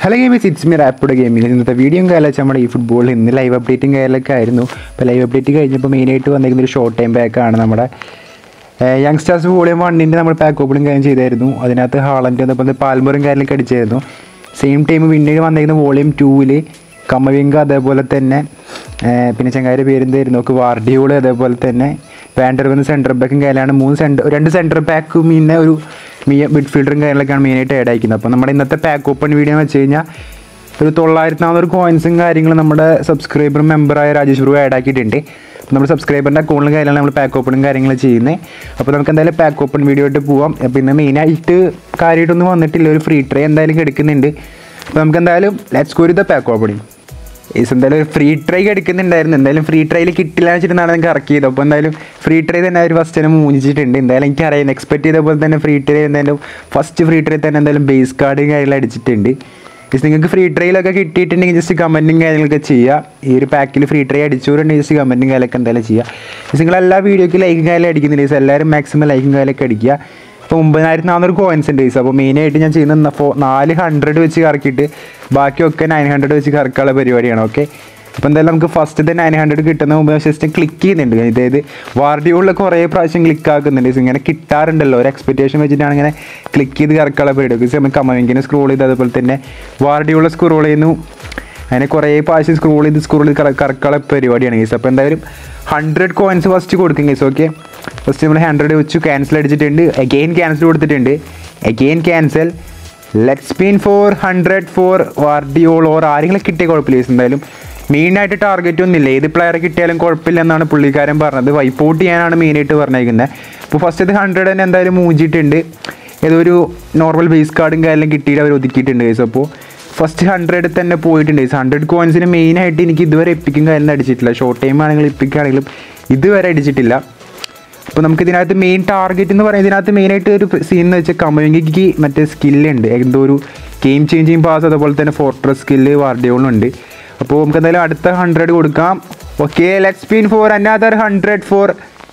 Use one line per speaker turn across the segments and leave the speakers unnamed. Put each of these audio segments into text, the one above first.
hello gamies it's me rapid ഗെയിമിൽ ഇന്നത്തെ വീഡിയോയും കാലം വെച്ചാൽ നമ്മുടെ ഈ ഫുട്ബോളിൽ ഇന്ന് ലൈവ് അപ്ഡേറ്റും കാര്യങ്ങളൊക്കെ ആയിരുന്നു ഇപ്പോൾ ലൈവ് അപ്ഡേറ്റ് കഴിഞ്ഞപ്പോൾ മെയിനായിട്ട് വന്നിരിക്കുന്ന ഒരു ഷോർട്ട് ടൈം പാക്കാണ് നമ്മുടെ യങ്സ്റ്റേഴ്സ് വോളിയം വണ്ണിൻ്റെ നമ്മൾ പാക്ക് ഓപ്പണിങ് കാര്യം ചെയ്തായിരുന്നു അതിനകത്ത് ഹാളൻ്റെ അതേപോലെ പാൽമറും കാര്യങ്ങളൊക്കെ അടിച്ചായിരുന്നു സെയിം ടൈം പിന്നീട് വന്നിരിക്കുന്ന വോളിയം ടൂവിൽ കമ്മവിങ്ക അതേപോലെ തന്നെ ഏഹ് പിന്നെ ചങ്ങാതിയുടെ പേരെന്തായിരുന്നു നോക്ക് വാർഡിയോള് അതേപോലെ തന്നെ വാൻഡർവെന്ന് സെൻറ്റർ ബാക്കും കാര്യമാണ് മൂന്ന് സെൻറ്റർ രണ്ട് സെൻറ്റർ ബാക്കും പിന്നെ ഒരു മിയ മിഡ്ഫീൽഡറും കാര്യങ്ങളൊക്കെയാണ് മെയിനായിട്ട് ആഡ് അയക്കുന്നത് അപ്പോൾ നമ്മുടെ ഇന്നത്തെ പാക്ക് ഓപ്പൺ വീഡിയോ എന്ന് വെച്ച് കഴിഞ്ഞാൽ ഒരു തൊള്ളായിരത്തി നാനൂറ് കോയിൻസും കാര്യങ്ങളും നമ്മുടെ സബ്സ്ക്രൈബർ മെമ്പറായ രാജേഷ് പ്രഭു ആഡ് ആക്കിയിട്ടുണ്ട് അപ്പോൾ നമ്മുടെ സബ്സ്ക്രൈബറിൻ്റെ അക്കൗണ്ടിലും കാര്യങ്ങളും നമ്മൾ പാക്ക് ഓപ്പണും കാര്യങ്ങളും ചെയ്യുന്നത് അപ്പോൾ നമുക്ക് എന്തായാലും പാക്ക് ഓപ്പൺ വീഡിയോ ആയിട്ട് പോവാം അപ്പോൾ ഇന്ന് മെയിനായിട്ട് കാര്യമായിട്ടൊന്നും വന്നിട്ടില്ല ഒരു ഫ്രീ ട്രേ എന്തായാലും എടുക്കുന്നുണ്ട് അപ്പോൾ നമുക്ക് എന്തായാലും let's go the pack opening is എന്തായാലും ഒരു ഫ്രീ ട്രൈ എടുക്കുന്നുണ്ടായിരുന്നു എന്തായാലും ഫ്രീ ട്രൈയിൽ കിട്ടില്ല എന്ന് വെച്ചിട്ടാണ് എനിക്ക് ഇറക്കി ചെയ്തത് അപ്പോൾ എന്തായാലും ഫ്രീ ട്രൈ തന്നെ അവർ ഫസ്റ്റ് തന്നെ മൂഞ്ചിച്ചിട്ടുണ്ട് എന്തായാലും എനിക്ക് അറിയാം എക്സ്പെക്ട് ചെയ്ത പോലെ തന്നെ ഫ്രീ ട്രൈ എന്തായാലും ഫസ്റ്റ് ഫ്രീ ട്രൈ തന്നെ എന്തായാലും ബേസ് കാർഡ് കാര്യങ്ങൾ അടിച്ചിട്ടുണ്ട് ജസ്റ്റ് നിങ്ങൾക്ക് ഫ്രീ ട്രൈയിലൊക്കെ കിട്ടിയിട്ടുണ്ടെങ്കിൽ ജസ്റ്റ് കമൻറ്റും കാര്യങ്ങളൊക്കെ ചെയ്യുക ഈ ഒരു പാക്കിൽ ഫ്രീ ട്രൈ അടിച്ചുകൊണ്ടുണ്ടെങ്കിൽ ജസ്റ്റ് കമൻറ്റും കാര്യങ്ങളൊക്കെ എന്തായാലും ചെയ്യുക ജസ്റ്റ് നിങ്ങൾ എല്ലാ വീഡിയോയ്ക്ക് ലൈക്കും കാര്യം അടിക്കുന്നില്ല ജസ്റ്റ് എല്ലാവരും മാക്സിമം ലൈക്കും കാര്യങ്ങളൊക്കെ അടിക്കുക ഇപ്പോൾ ഒമ്പതിനായിരത്തി നാനൂറ് കോയിൻസ് ഉണ്ട് ഗൈസ് അപ്പോൾ മെയിനായിട്ട് ഞാൻ ചെയ്യുന്ന ഫോ നാല് ഹൺഡ്രഡ് വെച്ച് കറക്കിയിട്ട് ബാക്കിയൊക്കെ നയൻ ഹൺഡ്രഡ് വെച്ച് കറക്കാനുള്ള പരിപാടിയാണ് ഓക്കെ അപ്പോൾ എന്തായാലും നമുക്ക് ഫസ്റ്റത്തെ നയൻ ഹൺഡ്രഡ് കിട്ടുന്ന മുമ്പ് ജസ്റ്റ് ക്ലിക്ക് ചെയ്യുന്നുണ്ട് അതായത് വാർഡിയോളിൽ കുറേ പ്രാവശ്യം ക്ലിക്ക് ആക്കുന്നുണ്ട് ഇത് ഇങ്ങനെ കിട്ടാറുണ്ടല്ലോ ഒരു എക്സ്പെക്റ്റേഷൻ വെച്ചിട്ടാണ് ഇങ്ങനെ ക്ലിക്ക് ചെയ്ത് കറക്കാനുള്ള പരിപാടി ബിക്കോസ് നമുക്ക് കമ്മവിങ്കിനെ സ്ക്രോൾ ചെയ്ത് അതുപോലെ തന്നെ വാർഡിയോളെ സ്ക്രോൾ ചെയ്യുന്നു അങ്ങനെ കുറേ പ്രാവശ്യം സ്ക്രോൾ ചെയ്ത് സ്ക്രോൾ ചെയ്ത് കറക്കാനുള്ള പരിപാടിയാണ് ഗൈസ് അപ്പോൾ എന്തായാലും ഹൺഡ്രഡ് കോയിൻസ് ഫസ്റ്റ് കൊടുക്കും ഗൈസ് ഓക്കെ ഫസ്റ്റ് നമ്മൾ ഹൺഡ്രഡ് വെച്ചു ക്യാൻസൽ അടിച്ചിട്ടുണ്ട് അഗെയിൻ ക്യാൻസൽ കൊടുത്തിട്ടുണ്ട് again cancel let spin for hundred for Gvardiol or ആരെങ്കിലും കിട്ടിയ കുഴപ്പമില്ല ഗൈസ് എന്തായാലും മെയിനായിട്ട് ടാർഗറ്റ് ഒന്നുമില്ല ഏത് പ്ലെയറെ കിട്ടിയാലും കുഴപ്പമില്ല എന്നാണ് പുള്ളിക്കാരൻ പറഞ്ഞത് വൈപ്പ് ഔട്ട് ചെയ്യാനാണ് മെയിനായിട്ട് പറഞ്ഞിരിക്കുന്നത് അപ്പോൾ ഫസ്റ്റ് ഇത് ഹൺഡ്രഡ് തന്നെ എന്തായാലും മൂഞ്ചിയിട്ടുണ്ട് ഏതോ ഒരു നോർമൽ ബേസ് കാർഡും കാര്യം കിട്ടിയിട്ട് അവർ ഒതുക്കിയിട്ടുണ്ട് ഗൈസ് അപ്പോൾ ഫസ്റ്റ് ഹൺഡ്രഡ് തന്നെ പോയിട്ടുണ്ട് ഗൈസ് ഹൺഡ്രഡ് കോയിൻസിന് മെയിനായിട്ട് എനിക്ക് ഇതുവരെ എപ്പിക്കും കാര്യം അടിച്ചിട്ടില്ല ഷോർട്ട് ടൈം ആണെങ്കിലും എപ്പിക്കാണെങ്കിലും ഇതുവരെ അടിച്ചിട്ടില്ല അപ്പോൾ നമുക്ക് ഇതിനകത്ത് മെയിൻ ടാർഗറ്റ് എന്ന് പറയുന്നത് ഇതിനകത്ത് മെയിനായിട്ട് ഒരു സീൻ എന്ന് വെച്ചാൽ കമവിങ്കിക്ക് മറ്റേ സ്കില്ലുണ്ട് എന്തോ ഒരു ഗെയിം ചേഞ്ചിങ് പാസ് അതുപോലെ തന്നെ ഫോർട്രസ് സ്കില്ല് വാർഡിയോളും ഉണ്ട് അപ്പോൾ നമുക്ക് എന്തായാലും അടുത്ത ഹൺഡ്രഡ് കൊടുക്കാം okay let spin for another hundred for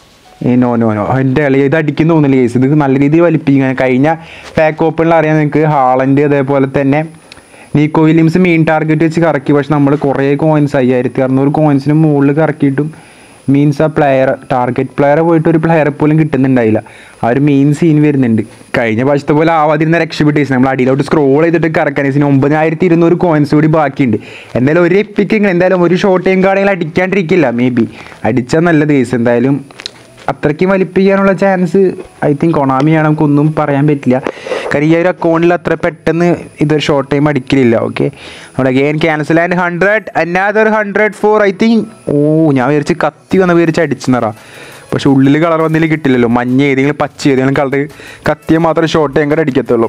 no no no എൻ്റെ കളി ഇത് അടിക്കുന്നു തോന്നില്ല കേസ് ഇത് നല്ല രീതിയിൽ വലിപ്പിക്കുക കഴിഞ്ഞ പാക്ക് ഓപ്പണിൽ അറിയാം നിങ്ങൾക്ക് ഹാളൻഡ് അതേപോലെ തന്നെ നീക്കോ വില്യംസ് മെയിൻ ടാർഗറ്റ് വെച്ച് കറക്കി പക്ഷെ നമ്മൾ കുറേ കോയിൻസ് അയ്യായിരത്തി അറുന്നൂറ് കോയിൻസിന് മുകളിൽ കറക്കിയിട്ടും മീൻസ് ആ പ്ലെയർ ടാർഗറ്റ് പ്ലെയർ പോയിട്ട് ഒരു പ്ലെയറെ പോലും കിട്ടുന്നുണ്ടായില്ല ആ ഒരു മെയിൻ സീൻ വരുന്നുണ്ട് കഴിഞ്ഞ പ്രാവശ്യത്തെ പോലെ ആവാതിരുന്ന രക്ഷപ്പെട്ടേസ് നമ്മൾ അടിയിലോട്ട് സ്ക്രോൾ ചെയ്തിട്ട് കറക്കാനേസിന് ഒമ്പതിനായിരത്തി ഇരുന്നൂറ് കോയിൻസ് കൂടി ബാക്കിയുണ്ട് എന്തായാലും ഒരു എപ്പിക്ക് എന്തായാലും ഒരു ഷോർട്ട് ടൈം കാർഡുകൾ അടിക്കാണ്ടിരിക്കില്ല മേ ബി അടിച്ചാൽ നല്ലത് കേസ് എന്തായാലും അത്രയ്ക്കും വലിപ്പിക്കാനുള്ള ചാൻസ് ഐ തിങ്ക് കൊണാമിയാണ് നമുക്കൊന്നും പറയാൻ പറ്റില്ല കാര്യം ഈ ഒരു അക്കൗണ്ടിൽ അത്ര പെട്ടെന്ന് ഇതൊരു ഷോർട്ട് ടൈം അടിക്കലില്ല ഓക്കെ നമ്മുടെ again cancel and hundred another hundred for I think ഓ ഞാൻ വിചാരിച്ച് കത്തി വന്ന വിചാരിച്ച് അടിച്ചെന്നറ പക്ഷെ ഉള്ളിൽ കളർ വന്നില്ല കിട്ടില്ലല്ലോ മഞ്ഞ ഏതെങ്കിലും പച്ച ഏതെങ്കിലും കളർ കത്തിയെ മാത്രമേ ഷോർട്ട് ടൈം കാർഡ് അടിക്കത്തുള്ളൂ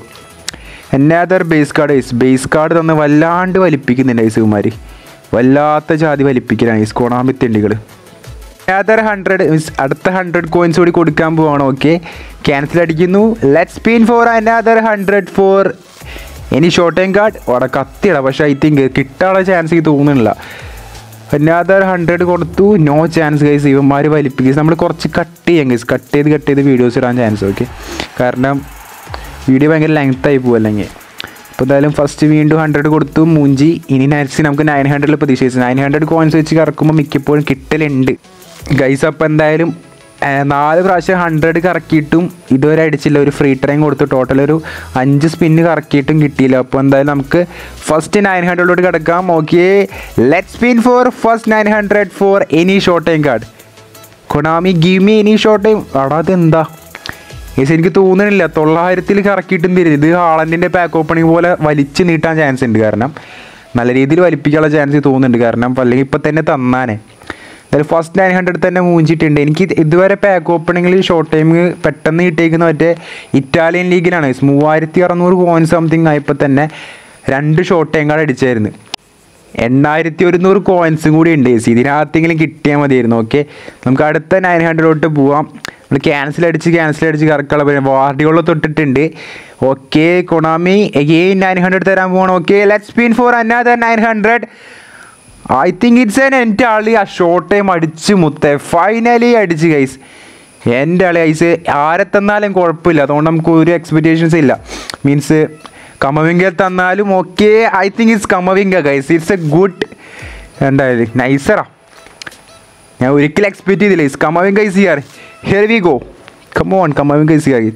എന്നാദർ ബേസ് കാർഡ് ഐസ് ബേസ് കാർഡ് തന്ന് വല്ലാണ്ട് വലിപ്പിക്കുന്നുണ്ട് ഐസുമാർ വല്ലാത്ത ജാതി വലിപ്പിക്കലാണ് ഐസ് കോണാമിത്തിണ്ടികൾ അനാദർ ഹൺഡ്രഡ് മീൻസ് അടുത്ത ഹൺഡ്രഡ് കോയിൻസ് കൂടി കൊടുക്കാൻ പോവാണ് ഓക്കെ ക്യാൻസൽ അടിക്കുന്നു let spin for another hundred for ഇനി ഷോർട്ട് ടൈം കാർഡ് അവിടെ കത്തിയട പക്ഷേ ഐ തിങ്ക് കിട്ടാനുള്ള ചാൻസ് എനിക്ക് തോന്നുന്നില്ല അനാദർ ഹൺഡ്രഡ് കൊടുത്തു നോ ചാൻസ് ഗൈസ് ഇവന്മാർ വലിപ്പിക്കും നമ്മൾ കുറച്ച് കട്ട് ചെയ്യാം ഗൈസ് കട്ട് ചെയ്ത് കട്ട് ചെയ്ത് വീഡിയോസ് ഇടാൻ ചാൻസ് ഓക്കെ കാരണം വീഡിയോ ഭയങ്കര ലെങ്ത് ആയി പോകും അല്ലെങ്കിൽ അപ്പോൾ എന്തായാലും ഫസ്റ്റ് വീണ്ടും ഹൺഡ്രഡ് കൊടുത്തു മൂഞ്ചി ഇനി നെക്സ്റ്റ് നമുക്ക് നയൻ ഹൺഡ്രഡിൽ പ്രതീക്ഷിച്ചു നയൻ ഹൺഡ്രഡ് കോയിൻസ് വെച്ച് കറക്കുമ്പോൾ മിക്കപ്പോഴും കിട്ടലുണ്ട് ഗൈസ് അപ്പോൾ എന്തായാലും ഏഹ്, നാല് പ്രാവശ്യം ഹൺഡ്രഡ് കറക്കിയിട്ടും ഇതുവരെ അടിച്ചില്ല ഒരു ഫ്രീ ടൈം കൊടുത്തു ടോട്ടൽ ഒരു അഞ്ച് സ്പിന്ന് കറക്കിയിട്ടും കിട്ടിയില്ല അപ്പോൾ എന്തായാലും നമുക്ക് ഫസ്റ്റ് നയൻ ഹൺഡ്രഡിലോട്ട് കിടക്കാം okay let spin for first nine hundred for any short time card Konami give me any short time അടാ അതെന്താ ഏസ് എനിക്ക് തോന്നുന്നില്ല തൊള്ളായിരത്തിൽ കറക്കിയിട്ടും തരും ഇത് ഹാളൻഡിൻ്റെ പാക്ക് ഓപ്പണിംഗ് പോലെ വലിച്ചു നീട്ടാൻ ചാൻസ് ഉണ്ട് കാരണം നല്ല രീതിയിൽ വലിപ്പിക്കാനുള്ള ചാൻസ് തോന്നുന്നുണ്ട് കാരണം അല്ലെങ്കിൽ ഇപ്പം തന്നെ തന്നാനെ എന്തായാലും ഫസ്റ്റ് നയൻ ഹൺഡ്രഡ് തന്നെ മൂഞ്ചിട്ടുണ്ട് എനിക്ക് ഇത് ഇതുവരെ പാക്ക് ഓപ്പണിങ്ങിൽ ഷോർട്ട് ടൈം പെട്ടെന്ന് കിട്ടിയേക്കുന്ന മറ്റേ ഇറ്റാലിയൻ ലീഗിലാണ് മൂവായിരത്തി അറുന്നൂറ് കോയിൻ സംതിങ് ആയപ്പോൾ തന്നെ രണ്ട് ഷോർട്ട് ടൈം കാർഡ് അടിച്ചായിരുന്നു എണ്ണായിരത്തി ഒരുന്നൂറ് കോയിൻസും കൂടി ഉണ്ട് ചേച്ചി ഇതിനകത്തെങ്കിലും കിട്ടിയാൽ മതിയായിരുന്നു ഓക്കെ നമുക്ക് അടുത്ത നയൻ ഹൺഡ്രഡിലോട്ട് പോവാം നമ്മൾ ക്യാൻസൽ അടിച്ച് ക്യാൻസൽ അടിച്ച് കറക്കള വാർഡിയോള തൊട്ടിട്ടുണ്ട് okay Konami again nine hundred തരാൻ പോകണം okay let spin for another nine hundred I think it's എൻ എൻ്റെ ആളി ആ ഷോർട്ട് ടൈം അടിച്ച് മുത്തേ ഫൈനലി അടിച്ച് ഗൈസ് എൻ്റെ ആളി ഐസ് ആരെ തന്നാലും കുഴപ്പമില്ല അതുകൊണ്ട് നമുക്ക് ഒരു എക്സ്പെക്റ്റേഷൻസ് ഇല്ല മീൻസ് കമവിങ്ക തന്നാലും okay I think it's Camavinga guys it's a good എന്തായാലും നൈസറാ ഞാൻ ഒരിക്കലും എക്സ്പെക്ട് ചെയ്തില്ല is Camavinga is here here we go come on Camavinga is here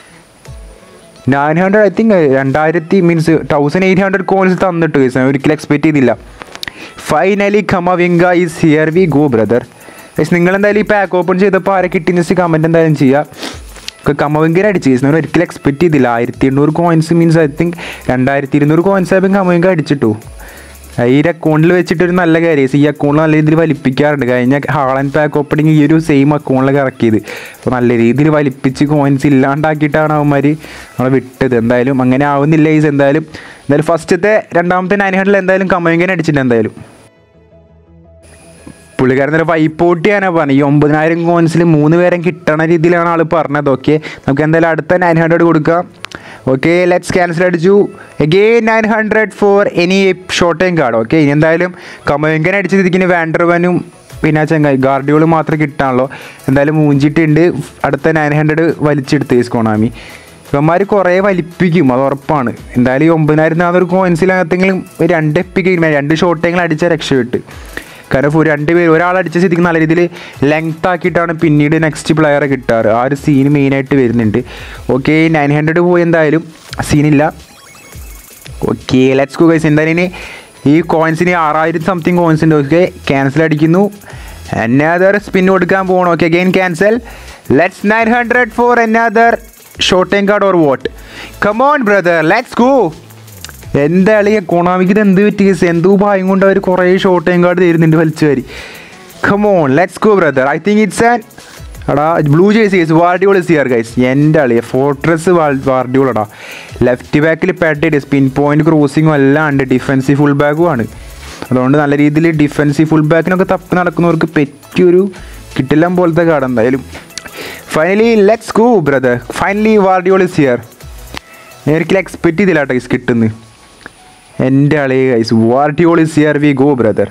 nine hundred I think രണ്ടായിരത്തി means thousand eight hundred coins തന്നിട്ട് guys ഞാൻ ഒരിക്കലും expect ചെയ്തില്ല finally Camavinga is here we go brother guys നിങ്ങൾ എന്തായാലും ഈ pack open ചെയ്തപ്പോൾ ആരെ കിട്ടി ജസ്റ്റ് കമൻറ്റ് എന്തായാലും ചെയ്യുക കമവിങ്കർ അടിച്ച് ഗൈസ് ഞാൻ ഒരിക്കലും എക്സ്പെക്ട് ചെയ്തില്ല ആയിരത്തി എണ്ണൂറ് കോയിൻസ് മീൻസ് ഐ തിങ്ക് രണ്ടായിരത്തി ഇരുന്നൂറ് കോയിൻസ് ആയപ്പോൾ കമവിങ്ക അടിച്ചിട്ടു ഈ ഒരു അക്കൗണ്ടിൽ വെച്ചിട്ട് ഒരു നല്ല കാര്യം ഈ അക്കൗണ്ട് നല്ല രീതിയിൽ വലിപ്പിക്കാറുണ്ട് കഴിഞ്ഞ ഹാളൻ പാക്ക് ഓപ്പണിങ് ഈ ഒരു സെയിം അക്കൗണ്ടിലൊക്കെ ഇറക്കിയത് അപ്പോൾ നല്ല രീതിയിൽ വലിപ്പിച്ച് കോയിൻസ് ഇല്ലാണ്ടാക്കിയിട്ടാണ് അവന്മാർ നമ്മളെ വിട്ടത് എന്തായാലും അങ്ങനെ ആവുന്നില്ല ഈസ് എന്തായാലും എന്തായാലും ഫസ്റ്റത്തെ രണ്ടാമത്തെ നയൻ ഹൺഡ്രഡിൽ എന്തായാലും കമ്മയിങ്ങനെ അടിച്ചിട്ടുണ്ട് എന്തായാലും പുള്ളിക്കാരൻ തന്നെ വൈപ്പോട്ട് ചെയ്യാനാണ് പറഞ്ഞത് ഈ ഒമ്പതിനായിരം കോയിൻസിൽ മൂന്ന് പേരും കിട്ടണ രീതിയിലാണ് ആൾ പറഞ്ഞത് ഓക്കെ നമുക്ക് എന്തായാലും അടുത്ത നയൻ ഹൺഡ്രഡ് കൊടുക്കാം ഓക്കെ ലെറ്റ്സ് ക്യാൻസൽ അടിച്ചു again nine hundred for any short time card okay ഇനി എന്തായാലും കമവിങ്കൻ അടിച്ച സ്ഥിതിക്ക് വാൻഡർവനും പിന്നെ ചങ്ങായി ഗാർഡിയോൾ മാത്രമേ കിട്ടാണല്ലോ എന്തായാലും മൂഞ്ചിട്ടുണ്ട് അടുത്ത നയൻ ഹൺഡ്രഡ് വലിച്ചെടുത്ത് കൊണാമി ഇവന്മാർ കുറേ വലിപ്പിക്കും അത് ഉറപ്പാണ് എന്തായാലും ഈ ഒമ്പതിനായിരം നാന്നൂറ് കോയിൻസിലകത്തെങ്കിലും ഒരു രണ്ട് എപ്പിക്ക് രണ്ട് ഷോർട്ട് ടൈമിൽ അടിച്ച രക്ഷപ്പെട്ട് കാരണം ഫു- രണ്ട് പേര് ഒരാൾ അടിച്ച സ്ഥിതിക്ക് നല്ല രീതിയിൽ ലെങ്ത് ആക്കിയിട്ടാണ് പിന്നീട് നെക്സ്റ്റ് പ്ലെയറെ കിട്ടാറ് ആ ഒരു സീൻ മെയിനായിട്ട് വരുന്നുണ്ട് ഓക്കെ നയൻ ഹൺഡ്രഡ് പോയി എന്തായാലും സീനില്ല ഓക്കെ ലെറ്റ്സ് ഗോ ഗൈസ് എന്തായാലും ഇനി ഈ കോയിൻസിന് ആറായിരം സംതിങ് കോയിൻസ് ഉണ്ട് ഓക്കെ ക്യാൻസൽ അടിക്കുന്നു അനാദർ സ്പിൻ കൊടുക്കാൻ പോകണം okay again cancel let's nine hundred for another short time card or what come on brother let's go എന്താ അളിയ കൊണാമിക്ക് ഇത് എന്ത് പറ്റി കേസ് എന്തോ ഭയം കൊണ്ട് അവർ കുറേ ഷോർട്ട് ടൈം കാർഡ് തരുന്നുണ്ട് വലിച്ചു വരി come on let's go brother I think it's an എടാ ബ്ലൂ ജേഴ്സി ഗൈസ് വാർഡിയോൾ സിയർ ഗൈസ് എൻ്റെ അളിയ ഫോർട്രസ് വാർഡിയോൾ എടാ ലെഫ്റ്റ് ബാക്കിൽ പെട്ടിട്ട് സ്പിൻ പോയിന്റ് ക്രോസിങ്ങും എല്ലാം ഉണ്ട് ഡിഫൻസീവ് ഫുൾ ബാക്കും ആണ് അതുകൊണ്ട് നല്ല രീതിയിൽ ഡിഫൻസീവ് ഫുൾ ബാക്കിനൊക്കെ തപ്പി നടക്കുന്നവർക്ക് പറ്റിയൊരു കിട്ടില്ല പോലത്തെ കാർഡ് എന്തായാലും finally let's go brother finally Gvardiol സിയർ ഞാൻ ഒരിക്കലും എക്സ്പെക്ട് ചെയ്തില്ല കേട്ടോ ഗൈസ് കിട്ടുന്നു എൻ്റെ അളിയ ഗൈസ് വാർഡിയോൾ സിയർ വി ഗോ ബ്രദർ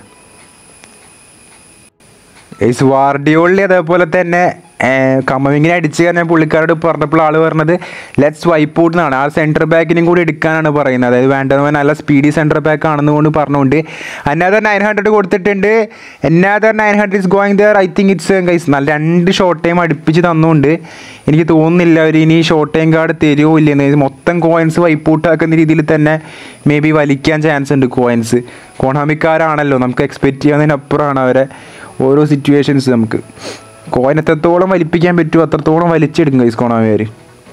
ഗൈസ് വാർഡിയോളിൽ അതേപോലെ തന്നെ കമ്മവിങ്ങിനെ അടിച്ച് ഞാൻ പുള്ളിക്കാരോട് പറഞ്ഞപ്പോൾ ആൾ പറഞ്ഞത് ലെറ്റ്സ് വൈപ്പ് ഔട്ട് എന്നാണ് ആ സെൻറ്റർ ബാക്കിനും കൂടി എടുക്കാനാണ് പറയുന്നത് അതായത് വേണ്ടവൻ നല്ല സ്പീഡി സെൻറ്റർ ബാക്ക് ആണെന്ന് കൊണ്ട് പറഞ്ഞുകൊണ്ട് അന്നാദർ നയൻ ഹൺഡ്രഡ് കൊടുത്തിട്ടുണ്ട് another nine hundred is going ദർ ഐ തിങ്ക് ഇറ്റ്സ് ഗൈസ് നല്ല രണ്ട് ഷോർട്ട് ടൈം അടുപ്പിച്ച് തന്നുകൊണ്ട് എനിക്ക് തോന്നുന്നില്ല അവർ ഇനി ഷോർട്ട് ടൈം കാർഡ് തരുമോ ഇല്ലെന്ന് മൊത്തം കോയിൻസ് വൈപ്പ് ഔട്ട് ആക്കുന്ന രീതിയിൽ തന്നെ മേ ബി വലിക്കാൻ ചാൻസ് ഉണ്ട് കോയിൻസ് കോണാമിക്കാരാണല്ലോ നമുക്ക് എക്സ്പെക്റ്റ് ചെയ്യുന്നതിനപ്പുറമാണ് അവരെ ഓരോ സിറ്റുവേഷൻസ് നമുക്ക് കോയിൻ എത്രത്തോളം വലിപ്പിക്കാൻ പറ്റുമോ അത്രത്തോളം വലിച്ചെടുക്കും ഗൈസ് കോണാമിയാർ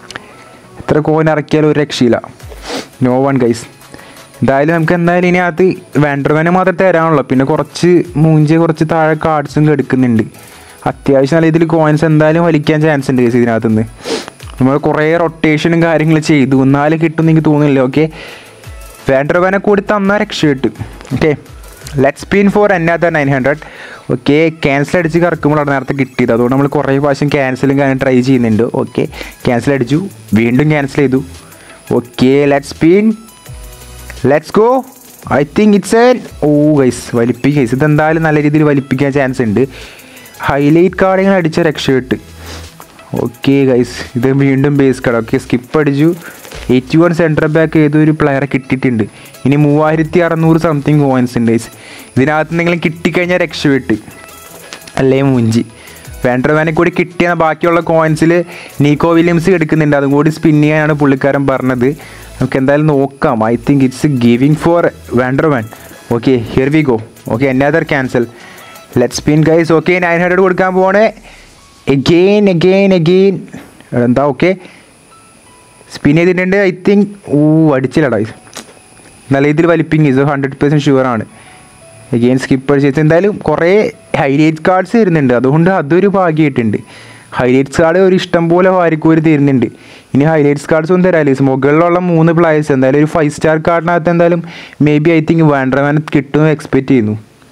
എത്ര കോയിൻ ഇറക്കിയാലും ഒരു രക്ഷയില്ല നോ വൺ ഗൈസ് എന്തായാലും നമുക്ക് എന്തായാലും ഇതിനകത്ത് വെണ്ടർവനെ മാത്രമേ തരാനുള്ളൂ പിന്നെ കുറച്ച് മൂഞ്ചി കുറച്ച് താഴെ കാർഡ്സും എടുക്കുന്നുണ്ട് അത്യാവശ്യം നല്ല ഇതിൽ കോയിൻസ് എന്തായാലും വലിക്കാൻ ചാൻസ് ഉണ്ട് ഗൈസ് ഇതിനകത്ത് നിന്ന് നമ്മൾ കുറേ റൊട്ടേഷനും കാര്യങ്ങളും ചെയ്തു എന്നാലും കിട്ടുമെന്ന് എനിക്ക് തോന്നുന്നില്ല ഓക്കെ വേണ്ടർവനെ കൂടി തന്നാൽ രക്ഷപ്പെട്ടു ഓക്കെ ലെറ്റ് സ്പിൻ ഫോർ അന്നാത്ത നയൻ ഹൺഡ്രഡ് ഓക്കെ ക്യാൻസൽ അടിച്ച് കറക്കുമ്പോഴാണ് നേരത്തെ കിട്ടിയത് അതുകൊണ്ട് നമ്മൾ കുറേ പ്രാവശ്യം ക്യാൻസലും കാര്യം ട്രൈ ചെയ്യുന്നുണ്ട് ഓക്കെ ക്യാൻസൽ അടിച്ചു വീണ്ടും ക്യാൻസൽ ചെയ്തു okay let spin let's go I think it's a oh guys വലിപ്പിക്കുക ഗൈസ് ഇതെന്തായാലും നല്ല രീതിയിൽ വലിപ്പിക്കാൻ ചാൻസ് ഉണ്ട് ഹൈലൈറ്റ് കാർഡ് ഇങ്ങനെ അടിച്ച രക്ഷപ്പെട്ട് ഓക്കെ ഗൈസ് ഇത് വീണ്ടും ബേസ് കാർഡ് ഓക്കെ സ്കിപ്പ് അടിച്ചു എയ്റ്റി വൺ സെൻറ്റർ ബാക്ക് ഏതൊരു പ്ലെയറെ കിട്ടിയിട്ടുണ്ട് ഇനി മൂവായിരത്തി അറുന്നൂറ് സംതിങ് കോയിൻസ് ഉണ്ട് ഗൈസ് ഇതിനകത്ത് എന്തെങ്കിലും കിട്ടിക്കഴിഞ്ഞാൽ രക്ഷപ്പെട്ട് അല്ലേ മുഞ്ചി വേണ്ടവനെ കൂടി കിട്ടിയ ബാക്കിയുള്ള കോയിൻസിൽ നീക്കോ വില്യംസ് എടുക്കുന്നുണ്ട് അതും കൂടി സ്പിൻ ചെയ്യാനാണ് പുള്ളിക്കാരൻ പറഞ്ഞത് നമുക്ക് എന്തായാലും നോക്കാം I think it's giving for വാൻഡർമാൻ okay here we go okay another cancel let spin guys okay nine hundred കൊടുക്കാൻ പോവാണ് എഗെയിൻ എഗെയിൻ എഗെയിൻ എന്താ ഓക്കെ സ്പിൻ ചെയ്തിട്ടുണ്ട് ഐ തിങ്ക് ഓ അടിച്ചില്ലടാ നല്ല രീതിയിൽ വലിപ്പിങ് ഇത് ഹൺഡ്രഡ് പെർസെൻറ്റ് ഷുവറാണ് എഗെയിൻ സ്കിപ്പ് ചെയ്ത് എന്തായാലും കുറേ ഹൈലൈറ്റ് കാർഡ്സ് വരുന്നുണ്ട് അതുകൊണ്ട് അതൊരു ഭാഗ്യമായിട്ടുണ്ട് ഹൈലൈറ്റ്സ് കാർഡ് ഒരു ഇഷ്ടം പോലെ വാരിക്കൂരി തരുന്നുണ്ട് ഇനി ഹൈലൈറ്റ്സ് കാർഡ്സ് ഒന്നും തരാല്ലേ മുകളിലുള്ള മൂന്ന് പ്ലേയേഴ്സ് എന്തായാലും ഒരു ഫൈവ് സ്റ്റാർ കാർഡിനകത്ത് എന്തായാലും മേ ബി ഐ തിങ്ക് വാൻഡ്രമാൻ കിട്ടുമെന്ന് എക്സ്പെക്റ്റ് ചെയ്യുന്നു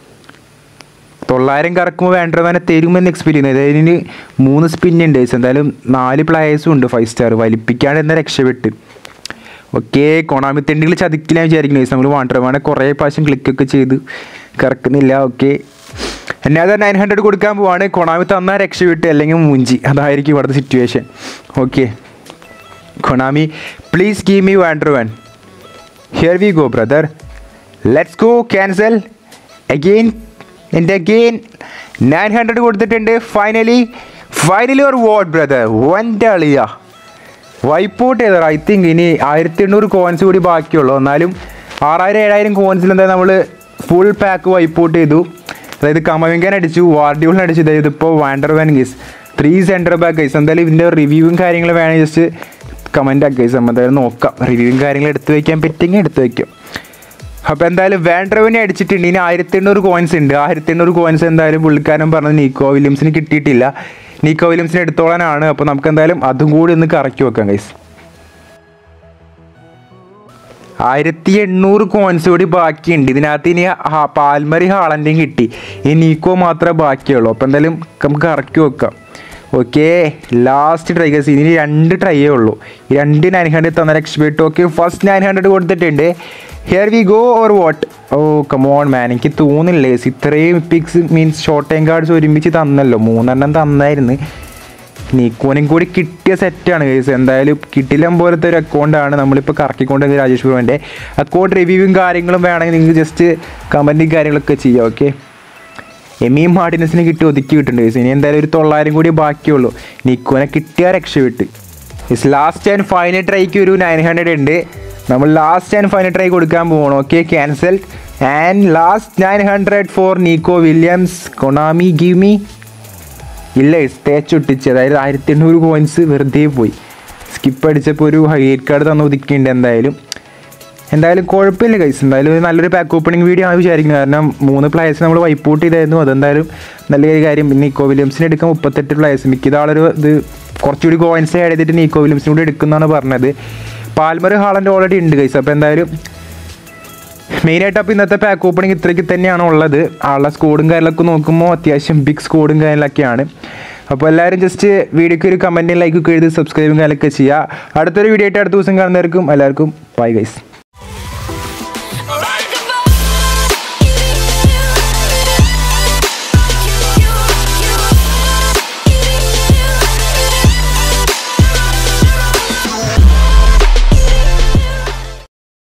തൊള്ളായിരം കറക്കുമ്പോൾ വേണ്ടവനെ തരുമെന്ന് എക്സ്പെക്ട് ചെയ്യുന്നത് അതായത് ഇതിന് മൂന്ന് സ്പിന്നുണ്ട് എന്തായാലും നാല് പ്ലേയേഴ്സും ഉണ്ട് ഫൈവ് സ്റ്റാർ വലിപ്പിക്കാണ്ട് എന്ന രക്ഷപ്പെട്ട് ഓക്കെ കൊണാമി തെണ്ടികൾ ചതിക്കില്ല വിചാരിക്കുന്നു നമ്മൾ വാണ്ടർമാനെ കുറേ പ്രാവശ്യം ക്ലിക്കൊക്കെ ചെയ്ത് കറക്കുന്നില്ല ഓക്കെ എന്നെ അത് നയൻ ഹൺഡ്രഡ് കൊടുക്കാൻ പോവാണ് കൊണാമി തന്നാൽ രക്ഷപ്പെട്ട് അല്ലെങ്കിൽ മുഞ്ചി അതായിരിക്കും ഇവിടുത്തെ situation okay Konami please give me Van de Ven here we go brother let's go cancel again എൻ്റെ അഗെയിൻ നയൻ ഹൺഡ്രഡ് കൊടുത്തിട്ടുണ്ട് ഫൈനലി ഫൈനലി ഒരു വാട്ട് ബ്രദർ വൻ്റെ അളിയ വൈപ്പ് ഔട്ട് ചെയ്തോ ഐ തിങ്ക് ഇനി ആയിരത്തി എണ്ണൂറ് കോയിൻസ് കൂടി ബാക്കിയുള്ളൂ എന്നാലും ആറായിരം ഏഴായിരം കോയിൻസിൽ എന്താ നമ്മൾ ഫുൾ പാക്ക് വൈപ്പ് ഔട്ട് ചെയ്തു അതായത് കമവിങ്കൻ അടിച്ചു വാർഡ്യൂളിന് അടിച്ചു അതായത് ഇപ്പോൾ Van de Ven guys three centre back guys എന്തായാലും ഇതിൻ്റെ റിവ്യൂവും കാര്യങ്ങളും വേണമെങ്കിൽ ജസ്റ്റ് കമൻ്റ് ആക്കി ഗൈസ് നമ്മൾ എന്തായാലും നോക്കാം റിവ്യൂവും കാര്യങ്ങളും എടുത്ത് വയ്ക്കാൻ പറ്റുമെങ്കിൽ എടുത്ത് വയ്ക്കാം അപ്പോൾ എന്തായാലും വാൻഡ്രവിനെ അടിച്ചിട്ടുണ്ട് ഇനി ആയിരത്തി എണ്ണൂറ് കോയിൻസ് ഉണ്ട് ആയിരത്തി എണ്ണൂറ് കോയിൻസ് എന്തായാലും പുള്ളിക്കാരൻ പറഞ്ഞത് നീക്കോ വില്യംസിന് കിട്ടിയിട്ടില്ല നീക്കോ വില്യംസിന് എടുത്തോളാനാണ് അപ്പോൾ നമുക്ക് എന്തായാലും അതും കൂടി ഒന്ന് കറക്കി വെക്കാം ഗൈസ് ആയിരത്തി എണ്ണൂറ് കോയിൻസ് കൂടി ബാക്കിയുണ്ട് ഇതിനകത്ത് ഇനി ഹാ- പാൽമറി ഹാളൻ്റെയും കിട്ടി ഈ നീക്കോ മാത്രമേ ബാക്കിയുള്ളൂ അപ്പോൾ എന്തായാലും നമുക്ക് ഇറക്കി വെക്കാം ഓക്കെ ലാസ്റ്റ് ട്രൈ ഗസ് ഇനി രണ്ട് ട്രൈയേ ഉള്ളൂ ഈ രണ്ട് നയൻ ഹൺഡ്രഡ് തന്ന expect okay first nine hundred കൊടുത്തിട്ടുണ്ട് here we go or what oh come on man എനിക്ക് തോന്നില്ലേ ഇത്രയും picks means short time cards ഒരുമിച്ച് തന്നല്ലോ മൂന്നെണ്ണം തന്നായിരുന്നു നീക്കോനും കൂടി കിട്ടിയ സെറ്റാണ് കേസ് എന്തായാലും കിട്ടില്ല പോലത്തെ ഒരു അക്കൗണ്ടാണ് നമ്മളിപ്പോൾ കറക്കിക്കൊണ്ടിരുന്നത് രാജേഷ് ഗുരുവിൻ്റെ അക്കൗണ്ട് റിവ്യൂവും കാര്യങ്ങളും വേണമെങ്കിൽ നിങ്ങൾക്ക് ജസ്റ്റ് കമൻറ്റും കാര്യങ്ങളൊക്കെ ചെയ്യാം ഓക്കെ എമിയും മാർട്ടിനസിന് കിട്ടി ഒതുക്കി കിട്ടുന്നുണ്ട് കേസ് ഇനി എന്തായാലും ഒരു തൊള്ളായിരം കൂടി ബാക്കിയുള്ളൂ നിക്കോനെ കിട്ടിയ രക്ഷപ്പെട്ട് ഇസ് ലാസ്റ്റ് ആൻഡ് ഫൈനൽ ട്രൈക്ക് ഒരു നയൻ ഹൺഡ്രഡ് ഉണ്ട് നമ്മൾ ലാസ്റ്റ് ആൻഡ് ഫൈനൽ ട്രൈ കൊടുക്കാൻ പോകണം okay cancel and last nine hundred for Nico Williams Konami give me ഇല്ല തേച്ചൊട്ടിച്ച് അതായത് ആയിരത്തി എണ്ണൂറ് കോയിൻസ് വെറുതെ പോയി സ്കിപ്പ് അടിച്ചപ്പോൾ ഒരു ഹൈറ്റ് കാർഡ് തന്ന് ഒതുക്കിയിട്ടുണ്ട് എന്തായാലും എന്തായാലും കുഴപ്പമില്ല കൈസ് എന്തായാലും ഒരു നല്ലൊരു പാക്ക് ഓപ്പണിംഗ് വീഡിയോ ആണ് വിചാരിക്കുന്നത് കാരണം മൂന്ന് പ്ലേയേഴ്സ് നമ്മൾ വൈപ്പ് ഔട്ട് ചെയ്തായിരുന്നു അതെന്തായാലും നല്ലൊരു കാര്യം പിന്നെ നിക്കോ വില്യംസിന് എടുക്കാൻ മുപ്പത്തെട്ട് പ്ലേയേഴ്സ് മിക്കതാളൊരു ഇത് കുറച്ചുകൂടി കോയിൻസ് ആഡ് ചെയ്തിട്ട് നിക്കോ വില്യംസിന് കൂടി എടുക്കുന്നതാണ് പറഞ്ഞത് പാൽമർ ഹാളൻ്റെ ഓൾറെഡി ഉണ്ട് കൈസ് അപ്പോൾ എന്തായാലും മെയിനായിട്ട് അപ്പോൾ ഇന്നത്തെ പാക്ക് ഓപ്പണിംഗ് ഇത്രയ്ക്ക് തന്നെയാണ് ഉള്ളത് ആളുടെ സ്കോഡും കാര്യങ്ങളൊക്കെ നോക്കുമ്പോൾ അത്യാവശ്യം ബിഗ് സ്കോഡും കാര്യങ്ങളൊക്കെയാണ് അപ്പോൾ എല്ലാവരും ജസ്റ്റ് വീഡിയോക്ക് ഒരു കമൻറ്റും ലൈക്കൊക്കെ എഴുതി സബ്സ്ക്രൈബും കാര്യങ്ങളൊക്കെ ചെയ്യുക അടുത്തൊരു വീഡിയോ ആയിട്ട് അടുത്ത ദിവസം കാണുന്നവർക്കും എല്ലാവർക്കും ബൈ ഗൈസ്